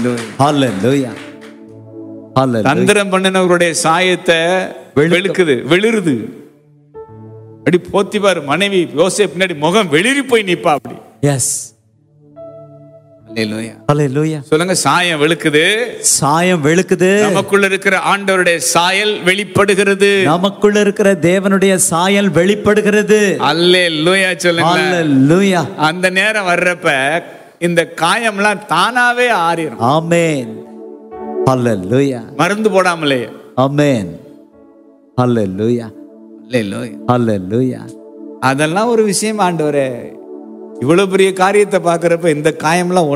Hallelujah. ஹalleluya ஹalleluya தந்திரம் பண்ணினவருடைய சாயத்தை வெளுக்கும். வெளுக்குது வெளிருது அப்படி போத்திபார் மனைவி யோசேப் பின்னாடி முகம் வெளிரி போய் நிப்பா அப்படி எஸ் Hallelujah. ஹalleluya சொல்லுங்க சாயம் வெளுக்குது சாயம் வெளுக்குது நமக்குள்ள இருக்கிற ஆண்டவருடைய சாயல் வெளிப்படுகிறது நமக்குள்ள இருக்கிற தேவனுடைய சாயல் வெளிப்படுகிறது அல்லே லூயா சொல்லுங்க ஹalleluya அந்த நேரம் வர்றப்ப இந்த காயம்லாம் தானாவே ஆறிடும் ஆமென் ஹalleluya மருந்து போடாமலே ஆமென் ஹalleluya அல்லேலூயா. ஹalleluya அதெல்லாம் ஒரு விஷயம் ஆண்டவரே இவ்வளவு பெரிய காரியத்தை பார்க்கறப்ப இந்த காயம்லாம்